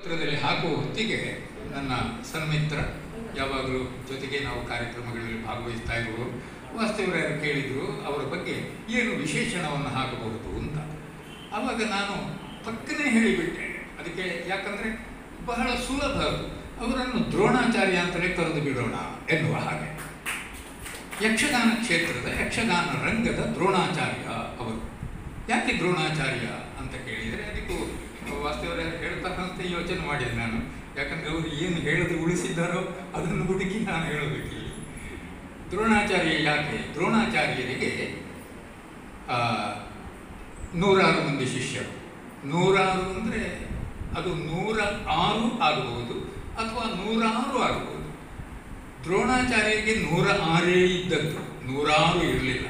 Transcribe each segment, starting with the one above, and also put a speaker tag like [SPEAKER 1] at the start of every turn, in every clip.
[SPEAKER 1] ಪತ್ರದಲ್ಲಿ ಹಾಕುವ ಹೊತ್ತಿಗೆ ನನ್ನ ಸನ್ಮಿತ್ರ ಯಾವಾಗಲೂ ಜೊತೆಗೆ ನಾವು ಕಾರ್ಯಕ್ರಮಗಳಲ್ಲಿ ಭಾಗವಹಿಸ್ತಾ ಇರುವವರು ವಾಸ್ತವರಾಯರು ಕೇಳಿದರು ಅವರ ಬಗ್ಗೆ ಏನು ವಿಶೇಷಣವನ್ನು ಹಾಕಬಹುದು ಅಂತ ಆವಾಗ ನಾನು ಪಕ್ಕನೇ ಹೇಳಿಬಿಟ್ಟೆ ಅದಕ್ಕೆ ಯಾಕಂದರೆ ಬಹಳ ಸುಲಭ ಅದು ಅವರನ್ನು ದ್ರೋಣಾಚಾರ್ಯ ಅಂತಲೇ ಕರೆದು ಬಿಡೋಣ ಎನ್ನುವ ಹಾಗೆ ಯಕ್ಷಗಾನ ಕ್ಷೇತ್ರದ ಯಕ್ಷಗಾನ ರಂಗದ ದ್ರೋಣಾಚಾರ್ಯ ಅವರು ಯಾಕೆ ದ್ರೋಣಾಚಾರ್ಯ ಅಂತ ಕೇಳಿದರೆ ಅದಕ್ಕೂ ವಾಸ್ತವರಾಯರು ಹೇಳ್ತಕ್ಕಂತೆ ಯೋಚನೆ ಮಾಡಿದೆ ನಾನು ಯಾಕಂದರೆ ಅವರು ಏನು ಹೇಳದೆ ಉಳಿಸಿದ್ದಾರೋ ಅದನ್ನು ಹುಡುಕಿ ನಾನು ಹೇಳಬೇಕಿಲ್ಲ ದ್ರೋಣಾಚಾರ್ಯ ಯಾಕೆ ದ್ರೋಣಾಚಾರ್ಯರಿಗೆ ಆ, ನೂರಾರು ಮಂದಿ ಶಿಷ್ಯರು ನೂರಾರು ಅಂದರೆ ಅದು ನೂರ ಆರು ಆಗಬಹುದು ಅಥವಾ ನೂರಾರು ಆಗಬಹುದು ದ್ರೋಣಾಚಾರ್ಯರಿಗೆ ನೂರ ಆರೇ ಇದ್ದದ್ದು ನೂರಾರು ಇರಲಿಲ್ಲ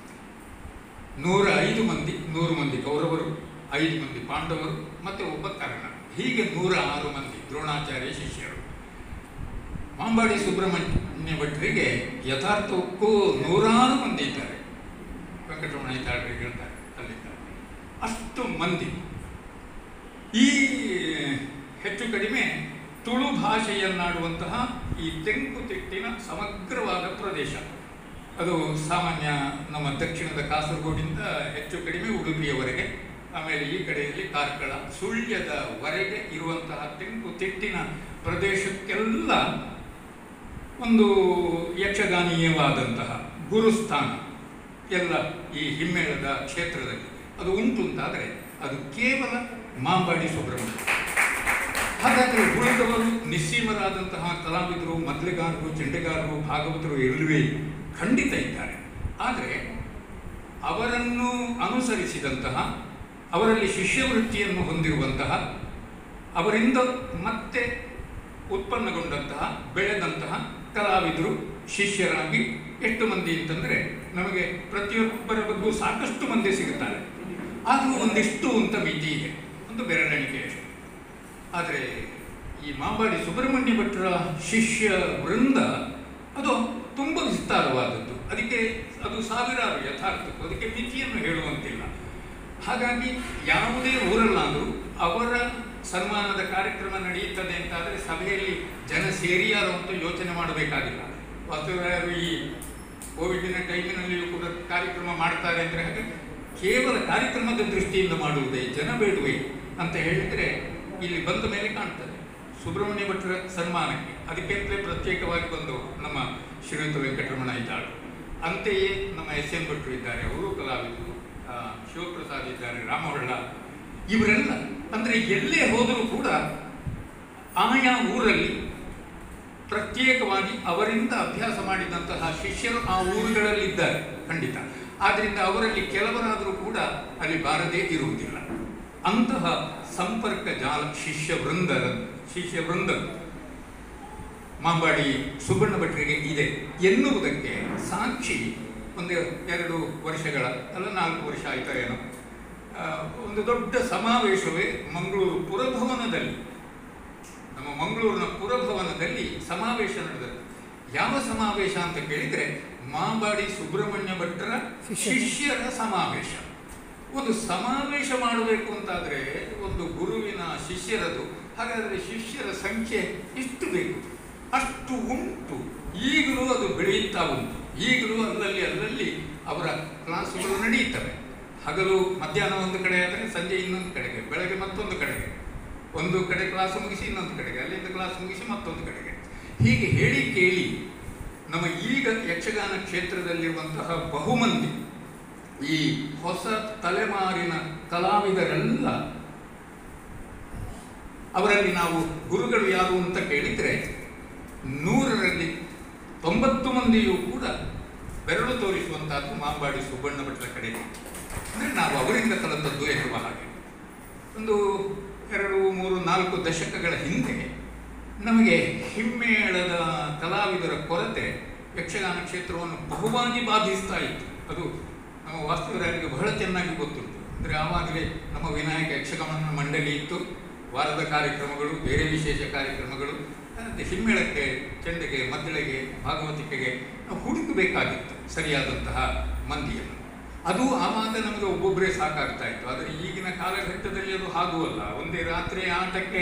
[SPEAKER 1] ನೂರ ಐದು ಮಂದಿ ನೂರು ಮಂದಿ ಕೌರವರು ಐದು ಮಂದಿ ಪಾಂಡವರು ಮತ್ತು ಒಬ್ಬ ಕರ್ಣ ಹೀಗೆ ನೂರ ಆರು ಮಂದಿ ದ್ರೋಣಾಚಾರ್ಯ ಶಿಷ್ಯರು ಮಾಂಬಾಡಿ ಸುಬ್ರಹ್ಮಣ್ಯ ಭಟ್ರಿಗೆ ಯಥಾರ್ಥಕ್ಕೂ ನೂರಾರು ಮಂದಿ ಇದ್ದಾರೆ ವೆಂಕಟರಮಣ ಇದ್ದಾಳ್ರಿ ಹೇಳ್ತಾರೆ ಅಲ್ಲಿದ್ದಾರೆ ಅಷ್ಟು ಮಂದಿ ಈ ಹೆಚ್ಚು ಕಡಿಮೆ ತುಳು ಭಾಷೆಯನ್ನಾಡುವಂತಹ ಈ ತೆಂಕುತಿಟ್ಟಿನ ಸಮಗ್ರವಾದ ಪ್ರದೇಶ ಅದು ಸಾಮಾನ್ಯ ನಮ್ಮ ದಕ್ಷಿಣದ ಕಾಸರಗೋಡಿಂದ ಹೆಚ್ಚು ಕಡಿಮೆ ಉಡುಪಿಯವರೆಗೆ ಆಮೇಲೆ ಈ ಕಡೆಯಲ್ಲಿ ಕಾರ್ಕಳ ಸುಳ್ಯದವರೆಗೆ ಇರುವಂತಹ ತೆಂಕುತಿಟ್ಟಿನ ಪ್ರದೇಶಕ್ಕೆಲ್ಲ ಒಂದು ಯಕ್ಷಗಾನೀಯವಾದಂತಹ ಗುರುಸ್ಥಾನ ಎಲ್ಲ ಈ ಹಿಮ್ಮೇಳದ ಕ್ಷೇತ್ರದಲ್ಲಿ ಅದು ಉಂಟು ಅಂತಾದರೆ ಅದು ಕೇವಲ ಮಾಂಬಾಡಿ ಸುಬ್ರಹ್ಮಣ್ಯ ಹಾಗಾದರೆ ಉಳಿದವರು ನಿಸ್ಸೀಮರಾದಂತಹ ಕಲಾವಿದರು ಮದ್ಲೆಗಾರರು ಚೆಂಡೆಗಾರರು ಭಾಗವತರು ಇಲ್ಲವೇ ಖಂಡಿತ ಇದ್ದಾರೆ ಆದರೆ ಅವರನ್ನು ಅನುಸರಿಸಿದಂತಹ ಅವರಲ್ಲಿ ಶಿಷ್ಯವೃತ್ತಿಯನ್ನು ಹೊಂದಿರುವಂತಹ ಅವರಿಂದ ಮತ್ತೆ ಉತ್ಪನ್ನಗೊಂಡಂತಹ ಬೆಳೆದಂತಹ ಕಲಾವಿದರು ಶಿಷ್ಯರಾಗಿ ಎಷ್ಟು ಮಂದಿ ಅಂತಂದರೆ ನಮಗೆ ಪ್ರತಿಯೊಬ್ಬರ ಬಗ್ಗೂ ಸಾಕಷ್ಟು ಮಂದಿ ಸಿಗುತ್ತಾರೆ ಆದರೂ ಒಂದಿಷ್ಟು ಅಂತ ಮಿತಿ ಇದೆ ಒಂದು ಬೆರಳೆಣಿಕೆಯಷ್ಟು ಆದರೆ ಈ ಮಾಂಬಾಡಿ ಸುಬ್ರಹ್ಮಣ್ಯ ಭಟ್ರ ಶಿಷ್ಯ ವೃಂದ ಅದು ತುಂಬ ವಿಸ್ತಾರವಾದದ್ದು ಅದಕ್ಕೆ ಅದು ಸಾವಿರಾರು ಯಥಾರ್ಥಕ್ಕೂ ಅದಕ್ಕೆ ಮಿತಿಯನ್ನು ಹೇಳುವಂತಿಲ್ಲ ಹಾಗಾಗಿ ಯಾವುದೇ ಊರಲ್ಲಾದರೂ ಅವರ ಸನ್ಮಾನದ ಕಾರ್ಯಕ್ರಮ ನಡೆಯುತ್ತದೆ ಅಂತಾದರೆ ಸಭೆಯಲ್ಲಿ ಜನ ಸೇರಿಯಾರೋ ಅಂತ ಯೋಚನೆ ಮಾಡಬೇಕಾಗಿಲ್ಲ ವಾಸ್ತವರಾಯರು ಈ ಕೋವಿಡಿನ ಟೈಮಿನಲ್ಲಿಯೂ ಕೂಡ ಕಾರ್ಯಕ್ರಮ ಮಾಡ್ತಾರೆ ಅಂದರೆ ಹಾಗೆ ಕೇವಲ ಕಾರ್ಯಕ್ರಮದ ದೃಷ್ಟಿಯಿಂದ ಮಾಡುವುದೇ ಜನ ಬೇಡುವೆ ಅಂತ ಹೇಳಿದರೆ ಇಲ್ಲಿ ಬಂದ ಮೇಲೆ ಕಾಣ್ತದೆ ಸುಬ್ರಹ್ಮಣ್ಯ ಭಟ್ರ ಸನ್ಮಾನಕ್ಕೆ ಅದಕ್ಕೆಂತಲೇ ಪ್ರತ್ಯೇಕವಾಗಿ ಬಂದು ನಮ್ಮ ಶ್ರೀಯುತ ವೆಂಕಟರಮಣ ಇದ್ದಾಳು ಅಂತೆಯೇ ನಮ್ಮ ಎಸ್ ಎನ್ ಭಟ್ರು ಇದ್ದಾರೆ ಅವರು ಕಲಾವಿದರು ಆ, ಶಿವಪ್ರಸಾದ್ ಇದ್ದಾರೆ ರಾಮಹೊಳ್ಳ ಇವರೆಲ್ಲ ಅಂದರೆ ಎಲ್ಲೇ ಹೋದರೂ ಕೂಡ ಆಯಾ ಊರಲ್ಲಿ ಪ್ರತ್ಯೇಕವಾಗಿ ಅವರಿಂದ ಅಭ್ಯಾಸ ಮಾಡಿದಂತಹ ಶಿಷ್ಯರು ಆ ಊರುಗಳಲ್ಲಿದ್ದಾರೆ ಖಂಡಿತ ಆದ್ದರಿಂದ ಅವರಲ್ಲಿ ಕೆಲವರಾದರೂ ಕೂಡ ಅಲ್ಲಿ ಬಾರದೇ ಇರುವುದಿಲ್ಲ ಅಂತಹ ಸಂಪರ್ಕ ಜಾಲ ಶಿಷ್ಯ ವೃಂದರ ಶಿಷ್ಯ ವೃಂದ ಮಾಂಬಾಡಿ ಸುಬ್ಬಣ್ಣ ಭಟ್ರಿಗೆ ಇದೆ ಎನ್ನುವುದಕ್ಕೆ ಸಾಕ್ಷಿ ಒಂದು ಎರಡು ವರ್ಷಗಳ ಅಲ್ಲ ನಾಲ್ಕು ವರ್ಷ ಆಯ್ತಾ ಏನೋ ಆ, ಒಂದು ದೊಡ್ಡ ಸಮಾವೇಶವೇ ಮಂಗಳೂರು ಪುರಭವನದಲ್ಲಿ ನಮ್ಮ ಮಂಗಳೂರಿನ ಪುರಭವನದಲ್ಲಿ ಸಮಾವೇಶ ನಡೆದದ್ದು ಯಾವ ಸಮಾವೇಶ ಅಂತ ಕೇಳಿದರೆ ಮಾಂಬಾಡಿ ಸುಬ್ರಹ್ಮಣ್ಯ ಭಟ್ರ ಶಿಷ್ಯರ ಸಮಾವೇಶ ಒಂದು ಸಮಾವೇಶ ಮಾಡಬೇಕು ಅಂತಾದರೆ ಒಂದು ಗುರುವಿನ ಶಿಷ್ಯರದು ಹಾಗಾದರೆ ಶಿಷ್ಯರ ಸಂಖ್ಯೆ ಎಷ್ಟು ಬೇಕು ಅಷ್ಟು ಉಂಟು ಈಗಲೂ ಅದು ಬೆಳೆಯುತ್ತಾ ಉಂಟು ಈಗಲೂ ಅಲ್ಲಲ್ಲಿ ಅಲ್ಲಲ್ಲಿ ಅವರ ಕ್ಲಾಸುಗಳು ನಡೆಯುತ್ತವೆ ಹಗಲು ಮಧ್ಯಾಹ್ನ ಒಂದು ಕಡೆ ಆದರೆ ಸಂಜೆ ಇನ್ನೊಂದು ಕಡೆಗೆ ಬೆಳಗ್ಗೆ ಮತ್ತೊಂದು ಕಡೆಗೆ ಒಂದು ಕಡೆ ಕ್ಲಾಸ್ ಮುಗಿಸಿ ಇನ್ನೊಂದು ಕಡೆಗೆ ಅಲ್ಲಿಂದ ಕ್ಲಾಸ್ ಮುಗಿಸಿ ಮತ್ತೊಂದು ಕಡೆಗೆ ಹೀಗೆ ಹೇಳಿ ಕೇಳಿ ನಮ್ಮ ಈಗ ಯಕ್ಷಗಾನ ಕ್ಷೇತ್ರದಲ್ಲಿರುವಂತಹ ಬಹುಮಂದಿ ಈ ಹೊಸ ತಲೆಮಾರಿನ ಕಲಾವಿದರೆಲ್ಲ ಅವರಲ್ಲಿ ನಾವು ಗುರುಗಳು ಯಾರು ಅಂತ ಕೇಳಿದರೆ ನೂರರಲ್ಲಿ ತೊಂಬತ್ತು ಮಂದಿಯೂ ಕೂಡ ಬೆರಳು ತೋರಿಸುವಂತಹದ್ದು ಮಾಂಬಾಡಿ ಸುಬ್ಬಣ್ಣ ಭಟ್ರ ಕಡೆಗೆ ಅಂದರೆ ನಾವು ಅವರಿಂದ ಕಲಿತದ್ದು ಎನ್ನುವ ಹಾಗೆ ಒಂದು ಎರಡು ಮೂರು ನಾಲ್ಕು ದಶಕಗಳ ಹಿಂದೆ ನಮಗೆ ಹಿಮ್ಮೇಳದ ಕಲಾವಿದರ ಕೊರತೆ ಯಕ್ಷಗಾನ ಕ್ಷೇತ್ರವನ್ನು ಬಹುವಾಗಿ ಬಾಧಿಸ್ತಾ ಇತ್ತು ಅದು ನಮ್ಮ ವಾಸ್ತವರಾಯರಿಗೆ ಬಹಳ ಚೆನ್ನಾಗಿ ಗೊತ್ತುಂಟು ಅಂದರೆ ಆವಾಗಲೇ ನಮ್ಮ ವಿನಾಯಕ ಯಕ್ಷಗಾನ ಮಂಡಳಿ ಇತ್ತು ವಾರದ ಕಾರ್ಯಕ್ರಮಗಳು ಬೇರೆ ವಿಶೇಷ ಕಾರ್ಯಕ್ರಮಗಳು ಅದೇ ಹಿಮ್ಮೇಳಕ್ಕೆ ಚೆಂಡೆಗೆ ಮದ್ದಳೆಗೆ ಭಾಗವತಿಕೆಗೆ ನಾವು ಹುಡುಕಬೇಕಾಗಿತ್ತು ಸರಿಯಾದಂತಹ ಮಂದಿಯನ್ನು ಅದು ಆವಾಗ ನಮಗೆ ಒಬ್ಬೊಬ್ಬರೇ ಸಾಕಾಗ್ತಾ ಇತ್ತು ಆದರೆ ಈಗಿನ ಕಾಲಘಟ್ಟದಲ್ಲಿ ಅದು ಹಾಗೂ ಅಲ್ಲ ಒಂದೇ ರಾತ್ರಿ ಆಟಕ್ಕೆ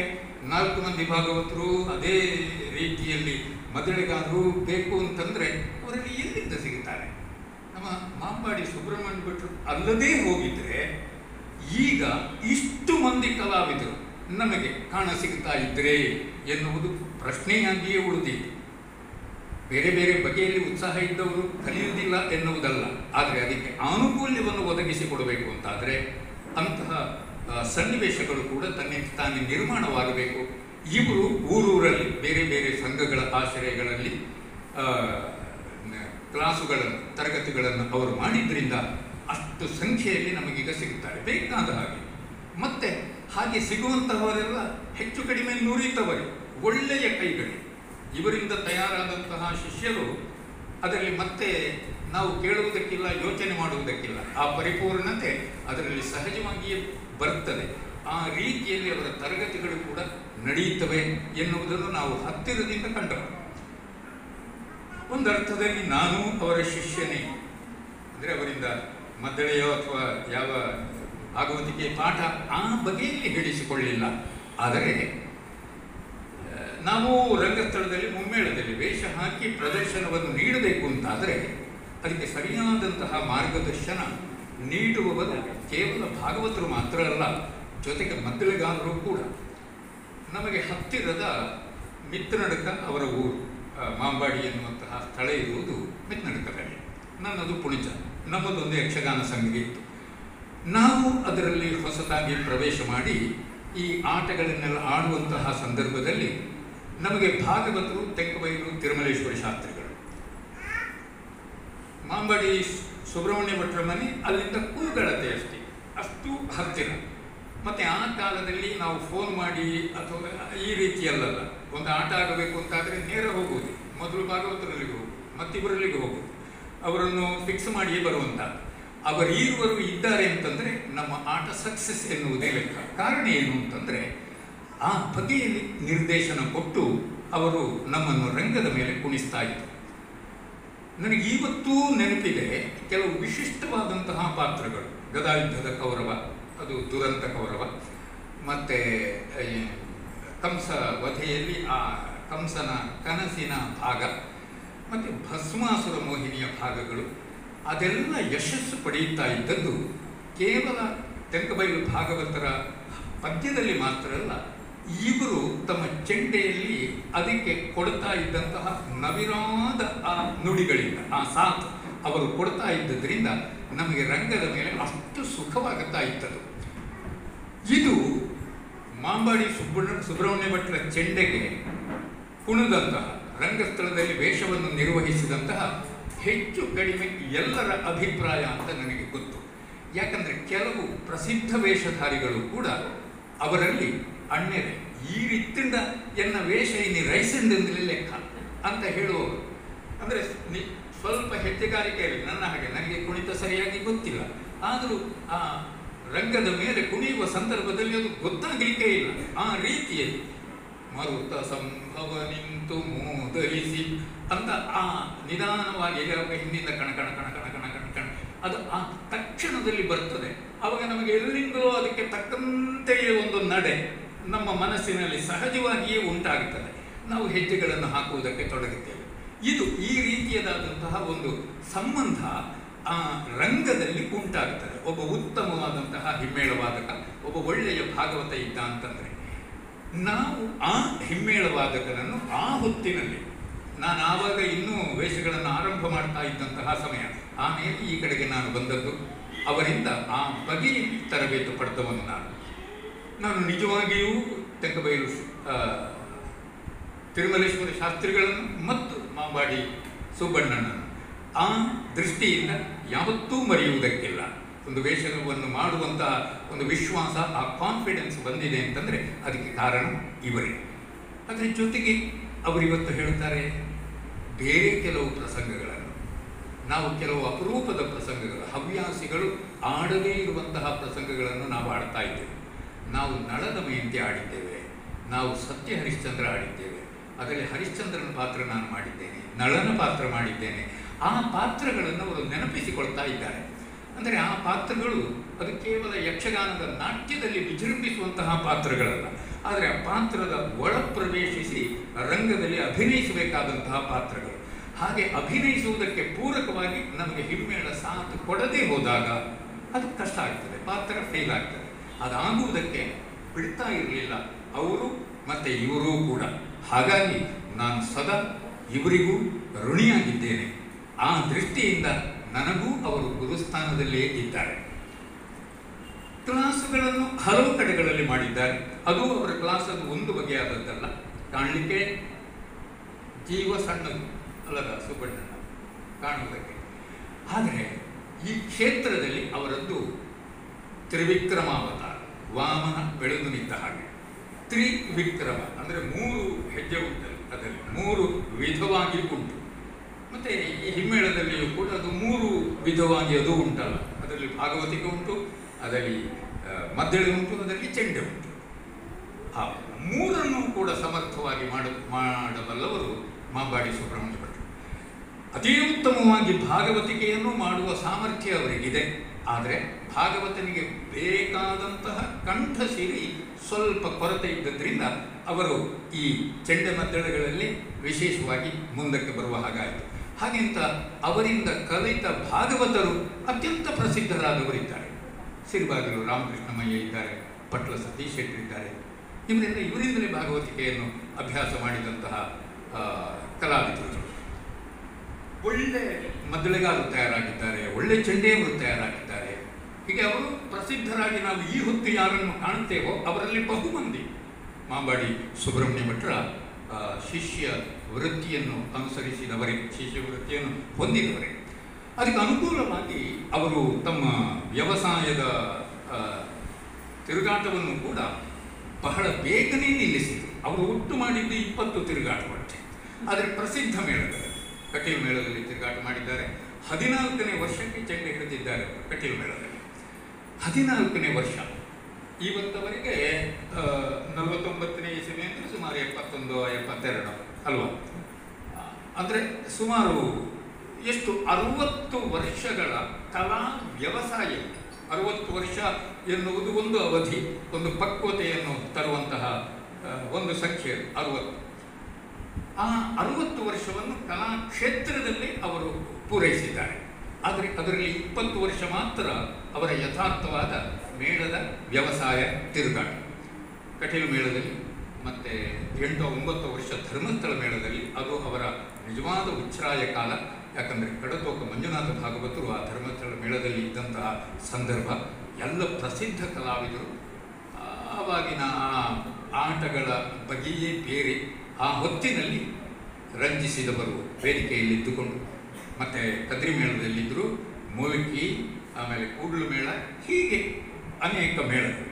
[SPEAKER 1] ನಾಲ್ಕು ಮಂದಿ ಭಾಗವತರು ಅದೇ ರೀತಿಯಲ್ಲಿ ಮದಳೆಗಾರರು ಬೇಕು ಅಂತಂದ್ರೆ ಅವರಲ್ಲಿ ಎಲ್ಲಿಂದ ಸಿಗುತ್ತಾರೆ ನಮ್ಮ ಮಾಂಬಾಡಿ ಸುಬ್ರಹ್ಮಣ್ಯ ಭಟ್ರು ಅಲ್ಲದೇ ಹೋಗಿದ್ರೆ ಈಗ ಇಷ್ಟು ಮಂದಿ ಕಲಾವಿದರು ನಮಗೆ ಕಾಣ ಸಿಗ್ತಾ ಇದ್ರೆ ಎನ್ನುವುದು ಪ್ರಶ್ನೆಯಾಗಿಯೇ ಉಳಿದಿದೆ ಬೇರೆ ಬೇರೆ ಬಗೆಯಲ್ಲಿ ಉತ್ಸಾಹ ಇದ್ದವರು ಕಲಿಯುವುದಿಲ್ಲ ಎನ್ನುವುದಲ್ಲ ಆದರೆ ಅದಕ್ಕೆ ಆನುಕೂಲ್ಯವನ್ನು ಒದಗಿಸಿಕೊಡಬೇಕು ಅಂತಾದರೆ ಅಂತಹ ಆ, ಸನ್ನಿವೇಶಗಳು ಕೂಡ ತನ್ನೇ ತಾನೇ ನಿರ್ಮಾಣವಾಗಬೇಕು ಇವರು ಊರೂರಲ್ಲಿ ಬೇರೆ ಬೇರೆ ಸಂಘಗಳ ಆಶ್ರಯಗಳಲ್ಲಿ ಆ, ನ- ಕ್ಲಾಸುಗಳನ್ನು ತರಗತಿಗಳನ್ನು ಅವರು ಮಾಡಿದ್ರಿಂದ ಅಷ್ಟು ಸಂಖ್ಯೆಯಲ್ಲಿ ನಮಗೀಗ ಸಿಗುತ್ತಾರೆ ಬೇಕಾದ ಹಾಗೆ ಮತ್ತೆ ಹಾಗೆ ಸಿಗುವಂತಹವರೆಲ್ಲ ಹೆಚ್ಚು ಕಡಿಮೆ ನುರಿತವರೇ ಒಳ್ಳೆಯ ಕೈಗಳು ಇವರಿಂದ ತಯಾರಾದಂತಹ ಶಿಷ್ಯರು ಅದರಲ್ಲಿ ಮತ್ತೆ ನಾವು ಕೇಳುವುದಕ್ಕಿಲ್ಲ ಯೋಚನೆ ಮಾಡುವುದಕ್ಕಿಲ್ಲ ಆ ಪರಿಪೂರ್ಣತೆ ಅದರಲ್ಲಿ ಸಹಜವಾಗಿಯೇ ಬರ್ತದೆ ಆ ರೀತಿಯಲ್ಲಿ ಅವರ ತರಗತಿಗಳು ಕೂಡ ನಡೆಯುತ್ತವೆ ಎನ್ನುವುದನ್ನು ನಾವು ಹತ್ತಿರದಿಂದ ಕಂಡವರು ಒಂದು ಅರ್ಥದಲ್ಲಿ ನಾನು ಅವರ ಶಿಷ್ಯನೇ ಅಂದರೆ ಅವರಿಂದ ಮದ್ದಳೆಯೋ ಅಥವಾ ಯಾವ ಭಾಗವತಿಕೆ ಪಾಠ ಆ ಬಗೆಯಲ್ಲಿ ಹೇಳಿಸಿಕೊಳ್ಳಿಲ್ಲ ಆದರೆ ಆ, ನಾವು ರಂಗಸ್ಥಳದಲ್ಲಿ ಮುಮ್ಮೇಳದಲ್ಲಿ ವೇಷ ಹಾಕಿ ಪ್ರದರ್ಶನವನ್ನು ನೀಡಬೇಕು ಅಂತಾದರೆ ಅದಕ್ಕೆ ಸರಿಯಾದಂತಹ ಮಾರ್ಗದರ್ಶನ ನೀಡುವವರು ಕೇವಲ ಭಾಗವತರು ಮಾತ್ರ ಅಲ್ಲ ಜೊತೆಗೆ ಮದ್ದಳೆಗಾರರು ಕೂಡ ನಮಗೆ ಹತ್ತಿರದ ಮಿತ್ರನಡಕ ಅವರ ಊರು ಆ, ಮಾಂಬಾಡಿ ಎನ್ನುವಂತಹ ಸ್ಥಳ ಇರುವುದು ಮಿತ್ರನಡಕದಲ್ಲಿ ನನ್ನದು ಪುಣಿಚ ನಮ್ಮದೊಂದು ಯಕ್ಷಗಾನ ಸಂಘ ಇತ್ತು ನಾವು ಅದರಲ್ಲಿ ಹೊಸದಾಗಿ ಪ್ರವೇಶ ಮಾಡಿ ಈ ಆಟಗಳನ್ನೆಲ್ಲ ಆಡುವಂತಹ ಸಂದರ್ಭದಲ್ಲಿ ನಮಗೆ ಭಾಗವತರು ತೆಕ್ಕಬೈಲು ತಿರುಮಲೇಶ್ವರಿ ಶಾಸ್ತ್ರಿಗಳು ಮಾಂಬಾಡಿ ಸುಬ್ರಹ್ಮಣ್ಯ ಭಟ್ರ ಮನೆ ಅಲ್ಲಿಂದ ಕೂಗಳತೆ ಅಷ್ಟೇ ಅಷ್ಟು ಹತ್ತಿರ ಮತ್ತೆ ಆ ಕಾಲದಲ್ಲಿ ನಾವು ಫೋನ್ ಮಾಡಿ ಅಥವಾ ಈ ರೀತಿಯಲ್ಲಲ್ಲ ಒಂದು ಆಟ ಆಗಬೇಕು ಅಂತಾದರೆ ನೇರ ಹೋಗುವುದು ಮೊದಲು ಭಾಗವತರಲ್ಲಿಗೆ ಹೋಗುದು ಮತ್ತಿಬ್ಬರಲ್ಲಿಗೆ ಹೋಗುದು ಅವರನ್ನು ಫಿಕ್ಸ್ ಮಾಡಿಯೇ ಬರುವಂತ ಅವರೀರುವರು ಇದ್ದಾರೆ ಅಂತಂದ್ರೆ ನಮ್ಮ ಆಟ ಸಕ್ಸಸ್ ಎನ್ನುವುದೇ ಲೆಕ್ಕ ಕಾರಣ ಏನು ಅಂತಂದ್ರೆ ಆ ಬಗೆಯಲ್ಲಿ ನಿರ್ದೇಶನ ಕೊಟ್ಟು ಅವರು ನಮ್ಮನ್ನು ರಂಗದ ಮೇಲೆ ಕುಣಿಸ್ತಾ ಇದ್ರು ನನಗೆ ಇವತ್ತೂ ನೆನಪಿದೆ ಕೆಲವು ವಿಶಿಷ್ಟವಾದಂತಹ ಪಾತ್ರಗಳು ಗದಾಯುದ್ಧದ ಕೌರವ ಅದು ದುರಂತ ಕೌರವ ಮತ್ತೆ ಈ ಕಂಸ ವಧೆಯಲ್ಲಿ ಆ ಕಂಸನ ಕನಸಿನ ಭಾಗ ಮತ್ತೆ ಭಸ್ಮಾಸುರ ಮೋಹಿನಿಯ ಭಾಗಗಳು ಅದೆಲ್ಲ ಯಶಸ್ಸು ಪಡೆಯುತ್ತಾ ಇದ್ದದ್ದು ಕೇವಲ ತೆಂಕಬೈಲು ಭಾಗವತರ ಪದ್ಯದಲ್ಲಿ ಮಾತ್ರ ಅಲ್ಲ ಇವರು ತಮ್ಮ ಚೆಂಡೆಯಲ್ಲಿ ಅದಕ್ಕೆ ಕೊಡ್ತಾ ಇದ್ದಂತಹ ನವಿರಾದ ಆ ನುಡಿಗಳಿಂದ ಆ ಸಾಥ್ ಅವರು ಕೊಡ್ತಾ ಇದ್ದದ್ರಿಂದ ನಮಗೆ ರಂಗದ ಮೇಲೆ ಅಷ್ಟು ಸುಖವಾಗುತ್ತಾ ಇತ್ತದು ಇದು ಮಾಂಬಾಡಿ ಸುಬ್ರಹ್ಮ ಸುಬ್ರಹ್ಮಣ್ಯ ಭಟ್ರ ಚೆಂಡೆಗೆ ಕುಣಿದಂತಹ ರಂಗಸ್ಥಳದಲ್ಲಿ ವೇಷವನ್ನು ನಿರ್ವಹಿಸಿದಂತಹ ಹೆಚ್ಚು ಕಡಿಮೆ ಎಲ್ಲರ ಅಭಿಪ್ರಾಯ ಅಂತ ನನಗೆ ಗೊತ್ತು ಯಾಕಂದ್ರೆ ಕೆಲವು ಪ್ರಸಿದ್ಧ ವೇಷಧಾರಿಗಳು ಕೂಡ ಅವರಲ್ಲಿ ಅಣ್ಣೆರೆ ಈ ರೀತಿಯಿಂದ ಎನ್ನ ವೇಷ ಇನ್ನು ರೈಸೆಂಡೆಂದಲೇ ಲೆಕ್ಕ ಅಂತ ಹೇಳುವವರು ಅಂದರೆ ನಿ- ಸ್ವಲ್ಪ ಹೆಜ್ಜೆಗಾರಿಕೆಯಲ್ಲಿ ನನ್ನ ಹಾಗೆ ನನಗೆ ಕುಣಿತ ಸರಿಯಾಗಿ ಗೊತ್ತಿಲ್ಲ ಆದರೂ ಆ ರಂಗದ ಮೇಲೆ ಕುಣಿಯುವ ಸಂದರ್ಭದಲ್ಲಿ ಅದು ಗೊತ್ತಾಗಲಿಕ್ಕೆ ಇಲ್ಲ ಆ ರೀತಿಯಲ್ಲಿ ಮರುತ ಸಂಭವ ನಿಂತು ಮೂದಲಿಸಿ ಅಂತ ಆ ನಿಧಾನವಾಗಿ ಎಲ್ಲಿರುವಾಗ ಹಿಂದಿಂದ ಕಣ ಕಣ ಕಣ ಕಣ ಕಣ ಕಣ ಕಣ ಅದು ಆ ತಕ್ಷಣದಲ್ಲಿ ಬರ್ತದೆ ಅವಾಗ ನಮಗೆ ಎಲ್ಲಿಂದಲೋ ಅದಕ್ಕೆ ತಕ್ಕಂತೆಯೇ ಒಂದು ನಡೆ ನಮ್ಮ ಮನಸ್ಸಿನಲ್ಲಿ ಸಹಜವಾಗಿಯೇ ಉಂಟಾಗುತ್ತದೆ ನಾವು ಹೆಜ್ಜೆಗಳನ್ನು ಹಾಕುವುದಕ್ಕೆ ತೊಡಗುತ್ತೇವೆ ಇದು ಈ ರೀತಿಯದಾದಂತಹ ಒಂದು ಸಂಬಂಧ ಆ ರಂಗದಲ್ಲಿ ಉಂಟಾಗುತ್ತದೆ ಒಬ್ಬ ಉತ್ತಮವಾದಂತಹ ಹಿಮ್ಮೇಳವಾದಕ ಒಬ್ಬ ಒಳ್ಳೆಯ ಭಾಗವತ ಇದ್ದ ಅಂತಂದ್ರೆ ನಾವು ಆ ಹಿಮ್ಮೇಳವಾದಕನನ್ನು ಆ ಹೊತ್ತಿನಲ್ಲಿ ನಾನು ಆವಾಗ ಇನ್ನೂ ವೇಷಗಳನ್ನು ಆರಂಭ ಮಾಡ್ತಾ ಇದ್ದಂತಹ ಸಮಯ ಆಮೇಲೆ ಈ ಕಡೆಗೆ ನಾನು ಬಂದದ್ದು ಅವರಿಂದ ಆ ಬಗೆಯಲ್ಲಿ ತರಬೇತು ಪಡೆದವನು ನಾನು ನಾನು ನಿಜವಾಗಿಯೂ ತೆಕ್ಕಬೈಲು ಆ, ತಿರುಮಲೇಶ್ವರ ಶಾಸ್ತ್ರಿಗಳನ್ನು ಮತ್ತು ಮಾಂಬಾಡಿ ಸುಬ್ಬಣ್ಣನನ್ನು ಆ ದೃಷ್ಟಿಯಿಂದ ಯಾವತ್ತೂ ಮರೆಯುವುದಕ್ಕಿಲ್ಲ ಒಂದು ವೇಷವನ್ನು ಮಾಡುವಂತಹ ಒಂದು ವಿಶ್ವಾಸ ಆ ಕಾನ್ಫಿಡೆನ್ಸ್ ಬಂದಿದೆ ಅಂತಂದರೆ ಅದಕ್ಕೆ ಕಾರಣ ಇವರೇ ಅದರ ಜೊತೆಗೆ ಅವರಿವತ್ತು ಹೇಳ್ತಾರೆ ಬೇರೆ ಕೆಲವು ಪ್ರಸಂಗಗಳನ್ನು ನಾವು ಕೆಲವು ಅಪರೂಪದ ಪ್ರಸಂಗಗಳು ಹವ್ಯಾಸಿಗಳು ಆಡದೇ ಇರುವಂತಹ ಪ್ರಸಂಗಗಳನ್ನು ನಾವು ಆಡ್ತಾ ಇದ್ದೇವೆ ನಾವು ನಳದ ಮಯಂತಿ ಆಡಿದ್ದೇವೆ ನಾವು ಸತ್ಯ ಹರಿಶ್ಚಂದ್ರ ಆಡಿದ್ದೇವೆ ಅದರಲ್ಲಿ ಹರಿಶ್ಚಂದ್ರನ ಪಾತ್ರ ನಾನು ಮಾಡಿದ್ದೇನೆ ನಳನ ಪಾತ್ರ ಮಾಡಿದ್ದೇನೆ ಆ ಪಾತ್ರಗಳನ್ನು ಅವರು ನೆನಪಿಸಿಕೊಳ್ತಾ ಇದ್ದಾರೆ ಅಂದರೆ ಆ ಪಾತ್ರಗಳು ಅದು ಕೇವಲ ಯಕ್ಷಗಾನದ ನಾಟ್ಯದಲ್ಲಿ ವಿಜೃಂಭಿಸುವಂತಹ ಪಾತ್ರಗಳಲ್ಲ ಆದರೆ ಆ ಪಾತ್ರದ ಒಳ ಪ್ರವೇಶಿಸಿ ರಂಗದಲ್ಲಿ ಅಭಿನಯಿಸಬೇಕಾದಂತಹ ಪಾತ್ರಗಳು ಹಾಗೆ ಅಭಿನಯಿಸುವುದಕ್ಕೆ ಪೂರಕವಾಗಿ ನಮಗೆ ಹಿಮ್ಮೇಳ ಸಾಥ್ ಕೊಡದೇ ಹೋದಾಗ ಅದು ಕಷ್ಟ ಆಗ್ತದೆ ಪಾತ್ರ ಫೇಲ್ ಆಗ್ತದೆ ಅದಾಗುವುದಕ್ಕೆ ಬಿಡ್ತಾ ಇರಲಿಲ್ಲ ಅವರು ಮತ್ತೆ ಇವರೂ ಕೂಡ ಹಾಗಾಗಿ ನಾನು ಸದಾ ಇವರಿಗೂ ಋಣಿಯಾಗಿದ್ದೇನೆ ಆ ದೃಷ್ಟಿಯಿಂದ ನನಗೂ ಅವರು ಗುರುಸ್ಥಾನದಲ್ಲೇ ಇದ್ದಾರೆ ಕ್ಲಾಸುಗಳನ್ನು ಹಲವು ಕಡೆಗಳಲ್ಲಿ ಮಾಡಿದ್ದಾರೆ ಅದು ಅವರ ಕ್ಲಾಸ್ ಅದು ಒಂದು ಬಗೆಯಾದದ್ದಲ್ಲ ಕಾಣಲಿಕ್ಕೆ ಜೀವ ಸಣ್ಣದು ಅಲ್ಲದ ಸುಬ್ಬಣ್ಣನ ಕಾಣುವುದಕ್ಕೆ ಆದರೆ ಈ ಕ್ಷೇತ್ರದಲ್ಲಿ ಅವರದ್ದು ತ್ರಿವಿಕ್ರಮಾವತಾರ ವಾಮನ ಬೆಳೆದು ನಿಂತ ಹಾಗೆ ತ್ರಿವಿಕ್ರಮ ಅಂದರೆ ಮೂರು ಹೆಜ್ಜೆ ಉಂಟಲ್ಲಿ ಅದರಲ್ಲಿ ಮೂರು ವಿಧವಾಗಿ ಉಂಟು ಮತ್ತೆ ಈ ಹಿಮ್ಮೇಳದಲ್ಲಿಯೂ ಕೂಡ ಅದು ಮೂರು ವಿಧವಾಗಿ ಅದು ಉಂಟಲ್ಲ ಅದರಲ್ಲಿ ಭಾಗವತಿಕೆ ಉಂಟು ಅದರಲ್ಲಿ ಆ, ಮದ್ದಳೆ ಉಂಟು ಅದರಲ್ಲಿ ಚೆಂಡೆ ಉಂಟು ಆ ಮೂರನ್ನು ಕೂಡ ಸಮರ್ಥವಾಗಿ ಮಾಡ ಮಾಡಬಲ್ಲವರು ಮಾಂಬಾಡಿ ಸುಬ್ರಹ್ಮಣ್ಯ ಭಟ್ರು ಅತಿ ಉತ್ತಮವಾಗಿ ಭಾಗವತಿಕೆಯನ್ನು ಮಾಡುವ ಸಾಮರ್ಥ್ಯ ಅವರಿಗಿದೆ ಆದರೆ ಭಾಗವತನಿಗೆ ಬೇಕಾದಂತಹ ಕಂಠ ಸಿರಿ ಸ್ವಲ್ಪ ಕೊರತೆ ಇದ್ದದ್ರಿಂದ ಅವರು ಈ ಚಂಡಮದ್ದಳೆಗಳಲ್ಲಿ ವಿಶೇಷವಾಗಿ ಮುಂದಕ್ಕೆ ಬರುವ ಹಾಗಾಯಿತು ಹಾಗೆಂತ ಅವರಿಂದ ಕಲಿತ ಭಾಗವತರು ಅತ್ಯಂತ ಪ್ರಸಿದ್ಧರಾದವರಿದ್ದಾರೆ ಸಿರಿಬಾಗಿಲು ರಾಮಕೃಷ್ಣಮಯ್ಯ ಇದ್ದಾರೆ ಪಟ್ಲ ಸತೀಶ್ ಶೆಟ್ಟಿ ಇದ್ದಾರೆ ಇವರಿಂದ ಇವರಿಂದಲೇ ಭಾಗವತಿಕೆಯನ್ನು ಅಭ್ಯಾಸ ಮಾಡಿದಂತಹ ಆ, ಕಲಾವಿದರು ಒಳ್ಳೆ ಮದ್ದಳೆಗಾರರು ತಯಾರಾಗಿದ್ದಾರೆ ಒಳ್ಳೆ ಚಂಡೆಯವರು ತಯಾರಾಗಿದ್ದಾರೆ ಹೀಗೆ ಅವರು ಪ್ರಸಿದ್ಧರಾಗಿ ನಾವು ಈ ಹೊತ್ತು ಯಾರನ್ನು ಕಾಣುತ್ತೇವೋ ಅವರಲ್ಲಿ ಬಹುಮಂದಿ ಮಾಂಬಾಡಿ ಸುಬ್ರಹ್ಮಣ್ಯ ಭಟ್ರ ಆ, ಶಿಷ್ಯ ವೃತ್ತಿಯನ್ನು ಅನುಸರಿಸಿದವರೇ ಶಿಷ್ಯ ವೃತ್ತಿಯನ್ನು ಹೊಂದಿದವರೇ ಅದಕ್ಕೆ ಅನುಕೂಲವಾಗಿ ಅವರು ತಮ್ಮ ವ್ಯವಸಾಯದ ಆ, ತಿರುಗಾಟವನ್ನು ಕೂಡ ಬಹಳ ಬೇಗನೆ ನಿಲ್ಲಿಸಿದರು ಅವರು ಒಟ್ಟು ಮಾಡಿದ್ದು ಇಪ್ಪತ್ತು ತಿರುಗಾಟವಷ್ಟೇ ಆದರೆ ಪ್ರಸಿದ್ಧ ಮೇಳದಲ್ಲಿ ಕಟೀಲು ಮೇಳದಲ್ಲಿ ತಿರುಗಾಟ ಮಾಡಿದ್ದಾರೆ ಹದಿನಾಲ್ಕನೇ ವರ್ಷಕ್ಕೆ ಚೆಂಡೆ ಹಿಡಿದಿದ್ದಾರೆ ಅವರು ಕಟೀಲು ಮೇಳದಲ್ಲಿ ಹದಿನಾಲ್ಕನೇ ವರ್ಷ ಇವತ್ತವರೆಗೆ ಆ, ನಲವತ್ತೊಂಬತ್ತನೇ ಇಸವಿ ಅಂದರೆ ಸುಮಾರು ಎಪ್ಪತ್ತೊಂದು ಎಪ್ಪತ್ತೆರಡು ಅಲ್ವಾ ಅಂದರೆ ಸುಮಾರು ಎಷ್ಟು ಅರುವತ್ತು ವರ್ಷಗಳ ಕಲಾ ವ್ಯವಸಾಯ ಅರುವತ್ತು ವರ್ಷ ಎನ್ನುವುದು ಒಂದು ಅವಧಿ ಒಂದು ಪಕ್ವತೆಯನ್ನು ತರುವಂತಹ ಆ, ಒಂದು ಸಂಖ್ಯೆ ಅರುವತ್ತು ಆ ಅರುವತ್ತು ವರ್ಷವನ್ನು ಕಲಾ ಕ್ಷೇತ್ರದಲ್ಲಿ ಅವರು ಪೂರೈಸಿದ್ದಾರೆ ಆದರೆ ಅದರಲ್ಲಿ ಇಪ್ಪತ್ತು ವರ್ಷ ಮಾತ್ರ ಅವರ ಯಥಾರ್ಥವಾದ ಮೇಳದ ವ್ಯವಸಾಯ ತಿರುಗಾಟ ಕಟೀಲು ಮೇಳದಲ್ಲಿ ಮತ್ತು ಎಂಟು ಒಂಬತ್ತು ವರ್ಷ ಧರ್ಮಸ್ಥಳ ಮೇಳದಲ್ಲಿ ಅದು ಅವರ ನಿಜವಾದ ಉಚ್ಛ್ರಾಯ ಕಾಲ ಯಾಕಂದರೆ ಕಡತೋಕ ಮಂಜುನಾಥ ಭಾಗವತರು ಆ ಧರ್ಮಸ್ಥಳ ಮೇಳದಲ್ಲಿ ಇದ್ದಂತಹ ಸಂದರ್ಭ ಎಲ್ಲ ಪ್ರಸಿದ್ಧ ಕಲಾವಿದರು ಆವಾಗಿನ ಆ ಆಟಗಳ ಬಗೆಯೇ ಬೇರೆ ಆ ಹೊತ್ತಿನಲ್ಲಿ ರಂಜಿಸಿದವರು ವೇದಿಕೆಯಲ್ಲಿ ಇದ್ದುಕೊಂಡು ಮತ್ತು ಕದ್ರಿ ಮೇಳದಲ್ಲಿದ್ದರು ಮೂಲ್ಕಿ ಆಮೇಲೆ ಕೂಡ್ಲು ಮೇಳ ಹೀಗೆ ಅನೇಕ ಮೇಳಗಳು